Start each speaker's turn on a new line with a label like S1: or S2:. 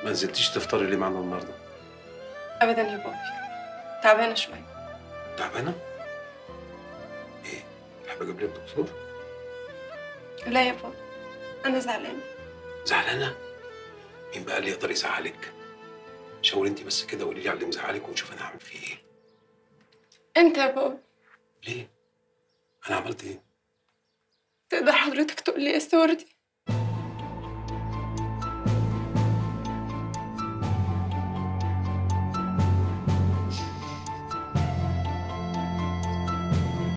S1: ما نزلتيش تفطري ليه معنا النهارده
S2: ابدا يا بابي تعبانه شويه
S1: تعبانه ايه تحب اجيب لك دكتور
S2: لا يا بابا انا زعلانه
S1: زعلانه مين بقى اللي يقدر يزعلك شاوري انت بس كده وقولي لي على اللي مزعلك ونشوف انا هعمل فيه ايه
S2: انت يا بابا
S1: ليه انا عملت ايه
S2: تقدر حضرتك تقول لي يا استوردي